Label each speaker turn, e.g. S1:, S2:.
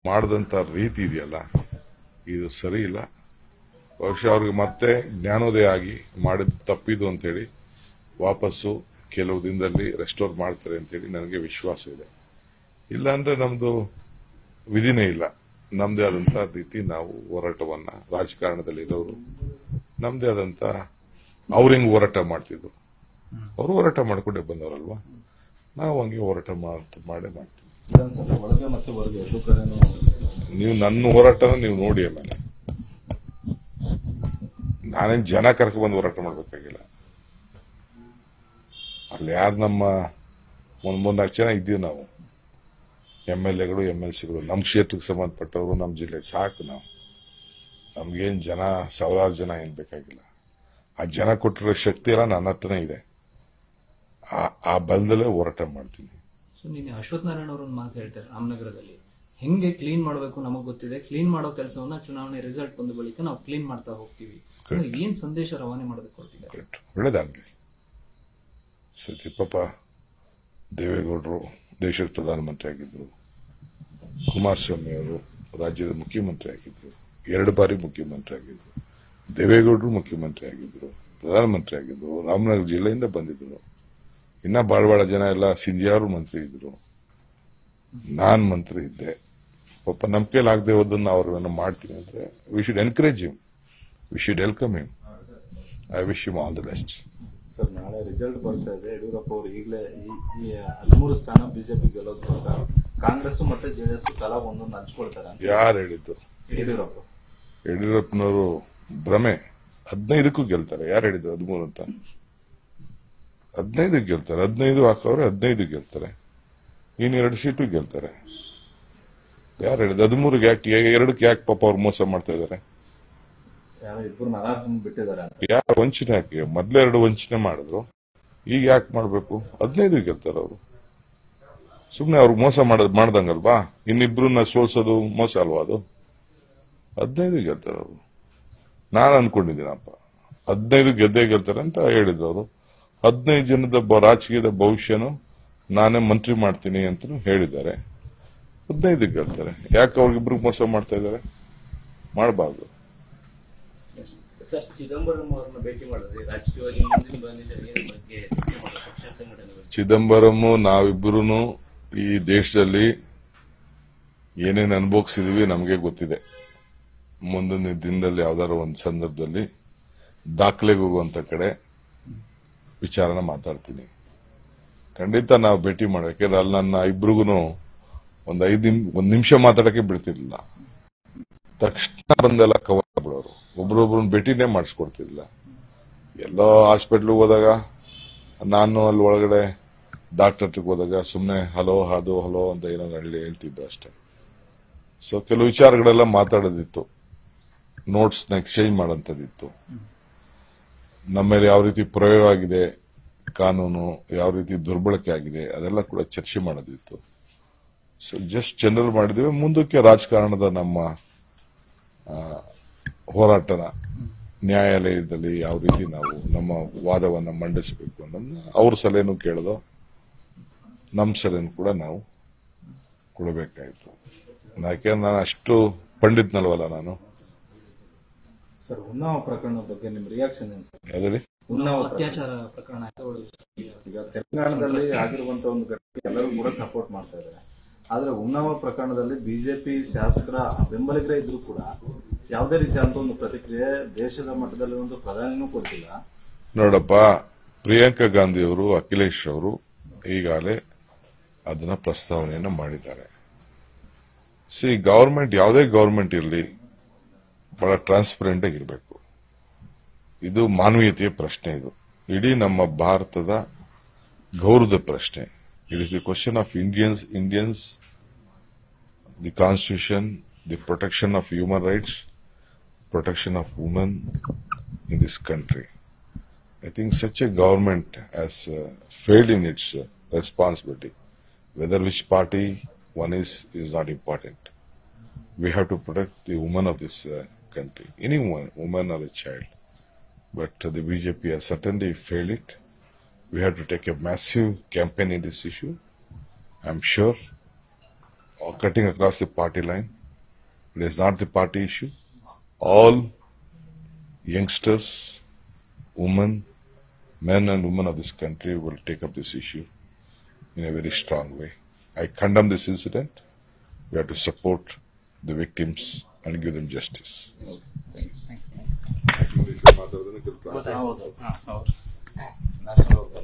S1: ಮಾಡಿದಂಥ ರೀತಿ ಇದೆಯಲ್ಲ ಇದು ಸರಿ ಇಲ್ಲ ಬಹುಶಃ ಅವ್ರಿಗೆ ಮತ್ತೆ ಜ್ಞಾನೋದಯ ಆಗಿ ಮಾಡಿದ್ದು ತಪ್ಪಿದು ಅಂತೇಳಿ ವಾಪಸ್ಸು ಕೆಲವು ದಿನದಲ್ಲಿ ರೆಸ್ಟೋರ್ ಮಾಡ್ತಾರೆ ಅಂತೇಳಿ ನನಗೆ ವಿಶ್ವಾಸ ಇದೆ ಇಲ್ಲಾಂದ್ರೆ ನಮ್ದು ವಿಧಿನೇ ಇಲ್ಲ ನಮ್ದೇ ಆದಂತ ರೀತಿ ನಾವು ಹೋರಾಟವನ್ನ ರಾಜಕಾರಣದಲ್ಲಿ ಇರೋರು ನಮ್ದೇ ಆದಂತ ಅವ್ರು ಹೆಂಗ್ ಹೋರಾಟ ಮಾಡ್ತಿದ್ರು ಅವರು ಹೋರಾಟ ಮಾಡ್ಕೊಂಡೇ ಬಂದವರಲ್ವಾ ನಾವು ಹಂಗೆ ಹೋರಾಟ ಮಾಡ್- ಮಾಡೇ ಮಾಡ್ತೀವಿ
S2: ವಿಧಾನಸಭೆ ಒಳಗೆ ಮತ್ತೆ ಹೊರಗೆ ಎರಡು ಕಡೆನೂ
S1: ನೀವು ನನ್ನ ಹೋರಾಟನ ನೀವು ನೋಡಿ ಆಮೇಲೆ ನಾನೇನ್ ಜನ ಕರ್ಕ ಬಂದು ಹೋರಾಟ ಮಾಡ್ಬೇಕಾಗಿಲ್ಲ ಅಲ್ಲಿ ಯಾರು ನಮ್ಮ ಒಂದ್ ಮೂರ್ನಾಲ್ಕು ಜನ ಇದ್ದೀವಿ ನಾವು ಎಂ ಎಲ್ ಎಗಳು ಎಂ ಎಲ್ ಸಿಗಳು ನಮ್ಮ ಕ್ಷೇತ್ರಕ್ಕೆ ಸಂಬಂಧಪಟ್ಟವರು ನಮ್ಮ ಜಿಲ್ಲೆ ಸಾಕು ನಾವು ನಮ್ಗೇನ್ ಜನ ಸಾವಿರಾರು ಜನ ಏನ್ ಬೇಕಾಗಿಲ್ಲ ಆ ಜನ ಕೊಟ್ಟಿರೋ ಶಕ್ತಿ ಎಲ್ಲ ನನ್ನ ಹತ್ರನೇ ಇದೆ ಆ- ಆ ಬಲದಲ್ಲೇ ಹೋರಾಟ ಮಾಡ್ತೀನಿ
S3: ಸೊ ನಿನ್ನೆ ಅಶ್ವಥ್ ನಾರಾಯಣ ಅವರು ಒಂದು ಮಾತು ಹೇಳ್ತಾರೆ ರಾಮನಗರದಲ್ಲಿ ಹೆಂಗೆ ಕ್ಲೀನ್ ಮಾಡಬೇಕು ನಮಗೆ ಗೊತ್ತಿದೆ ಕ್ಲೀನ್ ಮಾಡೋ ಕೆಲಸವನ್ನ ಚುನಾವಣೆ ರಿಸಲ್ಟ್ ಬಂದ ಬಳಿಕ ನಾವು ಕ್ಲೀನ್ ಮಾಡ್ತಾ ಹೋಗ್ತೀವಿ ಅಂದ್ರೆ ಏನ್ ಸಂದೇಶ ರವಾನೆ ಮಾಡೋದಕ್ಕೆ ಹೊರಟಿದ್ದಾರೆ
S1: ಕರೆಕ್ಟ್ ಒಳ್ಳೇದಾಗಲಿ ಸತಿ ಪಾಪ ದೇವೇಗೌಡರು ದೇಶದ ಪ್ರಧಾನಮಂತ್ರಿ ಆಗಿದ್ರು ಕುಮಾರಸ್ವಾಮಿ ಅವರು ರಾಜ್ಯದ ಮುಖ್ಯಮಂತ್ರಿ ಆಗಿದ್ರು ಎರಡು ಬಾರಿ ಮುಖ್ಯಮಂತ್ರಿ ಆಗಿದ್ರು ದೇವೇಗೌಡರು ಮುಖ್ಯಮಂತ್ರಿ ಆಗಿದ್ರು ಪ್ರಧಾನಮಂತ್ರಿ ಆಗಿದ್ರು ರಾಮನಗರ ಜಿಲ್ಲೆಯಿಂದ ಬಂದಿದ್ರು ಇನ್ನ ಬಾಳ ಬಾಳ ಜನ ಎಲ್ಲ ಸಿಂಧಿಯಾ ಅವರು ಮಂತ್ರಿ ಇದ್ರು ನಾನ್ ಮಂತ್ರಿ ಇದ್ದೆ ಪಾಪ ನಮ್ಮ ಕೈಲಿ ಆಗದೆ ಹೋದನ್ನ ಅವ್ರನ್ನ ಮಾಡ್ತೀನಿ ಅಂದ್ರೆ we should encourage him we should welcome him I wish him all the best
S2: sir ನಾಳೆ ರಿಸಲ್ಟ್ ಬರ್ತಾ ಇದೆ ಯಡಿಯೂರಪ್ಪ ಅವರು ಈಗಲೇ ಈ ಹದಿಮೂರು ಸ್ಥಾನ ಬಿಜೆಪಿ ಗೆಲ್ಲೋದ್ ಮೂಲಕ ಕಾಂಗ್ರೆಸ್ ಮತ್ತೆ ಜೆಡಿಎಸ್ ತಲಾ ಒಂದೊಂದು ಹಂಚ್ಕೊಳ್ತಾರೆ ಅಂತ
S1: ಯಾರು ಹೇಳಿದ್ದು
S2: ಯಡಿಯೂರಪ್ಪ
S1: ಯಡಿಯೂರಪ್ಪನವರು ಭ್ರಮೆ ಹದಿನೈದಕ್ಕೂ ಗೆಲ್ತಾರೆ ಯಾರು ಹೇಳಿದ್ರು ಹದಿಮೂರು ಅಂತ ಹದಿನೈದಕ್ಕೆ ಗೆಲ್ತಾರೆ ಹದಿನೈದು ಹಾಕೋರು ಹದಿನೈದು ಗೆಲ್ತಾರೆ ಇನ್ನು ಎರಡು ಸೀಟು ಗೆಲ್ತಾರೆ ಯಾರು ಹೇಳಿದ್ರು ಹದಿಮೂರಿಗೆ ಯಾಕೆ ಎರಡಕ್ಕೆ ಯಾಕೆ ಪಾಪ ಅವ್ರು ಮೋಸ ಮಾಡ್ತಾ ಇದ್ದಾರೆ
S2: ಯಾರೋ ಇಬ್ಬರು ಅನಾರ್ಜನ್ ಬಿಟ್ಟಿದ್ದಾರೆ ಅಂತ
S1: ಯಾರು ವಂಚನೆ ಹಾಕಿ ಮೊದ್ಲೇ ಎರಡು ವಂಚನೆ ಮಾಡಿದ್ರು ಈಗ ಯಾಕೆ ಮಾಡ್ಬೇಕು ಹದಿನೈದು ಗೆಲ್ತಾರೆ ಅವರು ಸುಮ್ನೆ ಅವ್ರಿಗೆ ಮೋಸ ಮಾಡೋದ್ ಮಾಡ್ದಂಗಲ್ವಾ ಇನ್ನಿಬ್ರನ್ನ ಸೋಲ್ಸೋದು ಮೋಸ ಅಲ್ವಾ ಅದು ಹದಿನೈದು ಗೆಲ್ತಾರೆ ಅವರು ನಾನು ಅನ್ಕೊಂಡಿದ್ದೀನಪ್ಪ ಹದಿನೈದು ಗೆದ್ದೇ ಗೆಲ್ತಾರೆ ಅಂತ ಹೇಳಿದ್ರು ಅವರು ಹದಿನೈದು ಜನದ ಬ- ರಾಜಕೀಯದ ಭವಿಷ್ಯನು ನಾನೇ ಮಂತ್ರಿ ಮಾಡ್ತೀನಿ ಅಂತ ಹೇಳಿದ್ದಾರೆ ಹದಿನೈದು ಗೆಲ್ತಾರೆ ಯಾಕೆ ಅವ್ರಿಗಿಬ್ರಿಗೆ ಮೋಸ ಮಾಡ್ತಾ ಇದ್ದಾರೆ ಮಾಡಬಾರ್ದು
S4: ಸರ್ ಚಿದಂಬರಂ ಅವರನ್ನ ಭೇಟಿ ಮಾಡಿದ್ರಿ ರಾಜಕೀಯವಾಗಿ ಮುಂದಿನ ಬಂದಿದೆ ಏನ್ ಬಗ್ಗೆ ಚರ್ಚೆ ಮಾಡೋದು ಪಕ್ಷ ಸಂಘಟನೆ ಬಗ್ಗೆ
S1: ಚಿದಂಬರಂ ನಾವಿಬ್ಬರು ಈ ದೇಶದಲ್ಲಿ ಏನೇನು ಅನುಭವಿಸಿದೀವಿ ನಮಗೆ ಗೊತ್ತಿದೆ ಮುಂದಿನ ದಿನದಲ್ಲಿ ಯಾವ್ದಾದ್ರು ಒಂದು ಸಂದರ್ಭದಲ್ಲಿ ದಾಖಲೆಗೆ ಹೋಗುವಂತ ಕಡೆ ವಿಚಾರನ ಮಾತಾಡ್ತೀನಿ ಖಂಡಿತ ನಾವು ಭೇಟಿ ಮಾಡೋ ಯಾಕೆಂದ್ರೆ ಅಲ್ಲಿ ನನ್ನ ಇಬ್ರಿಗೂ ಒಂದು ಐದು ನಿಮ್ ಒಂದು ನಿಮಿಷ ಮಾತಾಡಕ್ಕೆ ಬಿಡ್ತಿರ್ಲಿಲ್ಲ ತಕ್ಷಣ ಬಂದೆಲ್ಲ ಕವರ್ ಬಿಡೋರು ಒಬ್ರೊಬ್ರನ್ನ ಭೇಟಿನೇ ಮಾಡಿಸ್ಕೊಡ್ತಿರ್ಲಿಲ್ಲ ಎಲ್ಲೋ ಹಾಸ್ಪಿಟ್ಲಿಗೆ ಹೋದಾಗ ನಾನು ಅಲ್ಲಿ ಒಳಗಡೆ ಡಾಕ್ಟರ್ ಹತ್ರಕ್ಕೆ ಹೋದಾಗ ಸುಮ್ಮನೆ ಹಲೋ ಅದು ಹಲೋ ಅಂತ ಏನೋ ಹೇಳಿ ಹೇಳ್ತಿದ್ದು ಅಷ್ಟೇ ಸೊ ಕೆಲವು ವಿಚಾರಗಳೆಲ್ಲ ಮಾತಾಡೋದಿತ್ತು ನೋಟ್ಸ್ನ ಎಕ್ಸ್ಚೇಂಜ್ ಮಾಡೋಂಥದ್ದಿತ್ತು ನಮ್ಮ ಮೇಲೆ ಯಾವ ರೀತಿ ಪ್ರಯೋಗ ಆಗಿದೆ ಕಾನೂನು ಯಾವ ರೀತಿ ದುರ್ಬಳಕೆ ಆಗಿದೆ ಅದೆಲ್ಲ ಕೂಡ ಚರ್ಚೆ ಮಾಡೋದಿತ್ತು ಸೊ ಜಸ್ಟ್ ಜನರಲ್ ಮಾಡಿದ್ದೇವೆ ಮುಂದಕ್ಕೆ ರಾಜಕಾರಣದ ನಮ್ಮ ಆ, ಹೋರಾಟನ ನ್ಯಾಯಾಲಯದಲ್ಲಿ ಯಾವ ರೀತಿ ನಾವು ನಮ್ಮ ವಾದವನ್ನ ಮಂಡಿಸಬೇಕು ಅನ್ನೋದನ್ನ ಅವ್ರ ಸಲಹೆನೂ ಕೇಳೋದು ನಮ್ಮ ಸಲಹೆನೂ ಕೂಡ ನಾವು ಕೊಡಬೇಕಾಯ್ತು ಯಾಕೆಂದ್ರೆ ನಾನು ಅಷ್ಟು ಪಂಡಿತ್ನಲ್ವಲ್ಲ ನಾನು
S2: ಸರ್ ಉನ್ನಾವ ಪ್ರಕರಣದ ಬಗ್ಗೆ ನಿಮ್ ರಿಯಾಕ್ಷನ್ ಏನ್ ಸರ್
S1: ಯಾವ್ದ್ರಿ
S2: ಉನ್ನಾವ ಪ್ರಕರಣ.
S3: ಅತ್ಯಾಚಾರ ಪ್ರಕರಣ ತಗೊಳ್ಳಿ.
S2: ಈಗ ತೆಲಂಗಾಣದಲ್ಲಿ ಆಗಿರುವಂತ ಒಂದು ಘಟನೆ ಎಲ್ಲರೂ ಕೂಡ ಸಪೋರ್ಟ್ ಮಾಡ್ತಾ ಇದ್ದಾರೆ ಆದ್ರೆ ಉನ್ನಾವ ಪ್ರಕರಣದಲ್ಲಿ ಬಿಜೆಪಿ ಶಾಸಕರ ಬೆಂಬಲಿಗರೇ ಇದ್ರು ಕೂಡ ಯಾವುದೇ ರೀತಿಯಾದಂತ ಒಂದು ಪ್ರತಿಕ್ರಿಯೆ ದೇಶದ ಮಟ್ಟದಲ್ಲಿ ಒಂದು ಪ್ರಧಾನಿನೂ ಕೊಡ್ತಿಲ್ಲ
S1: ನೋಡಪ್ಪ ಪ್ರಿಯಾಂಕಾ ಗಾಂಧಿ ಅವರು ಅಖಿಲೇಶ್ ಅವರು ಈಗಾಗಲೇ ಅದನ್ನ ಪ್ರಸ್ತಾವನೆಯನ್ನು ಮಾಡಿದ್ದಾರೆ ಸಿ ಗವರ್ಮೆಂಟ್ ಯಾವುದೇ ಗವರ್ಮೆಂಟ್ ಇರಲಿ ಬಹಳ ಟ್ರಾನ್ಸ್ಪರೆಂಟ್ ಆಗಿರಬೇಕು ಇದು ಮಾನವೀಯತೆಯ ಪ್ರಶ್ನೆ ಇದು ಇಡೀ ನಮ್ಮ ಭಾರತದ ಗೌರವದ ಪ್ರಶ್ನೆ it is the question of Indians Indians the constitution the protection of human rights protection of women in this country. I think such a government has uh, failed in its uh, responsibility. Whether which party one is is not important. We have to protect the women of this uh, country, any woman, woman or a child. But uh, the BJP has certainly failed it. We have to take a massive campaign in this issue. I'm sure, or cutting across the party line, It is not the party issue. All youngsters, women, men and women of this country will take up this issue in a very strong way. I condemn this incident. We have to support the victims and give them justice.
S2: ಹೌದು national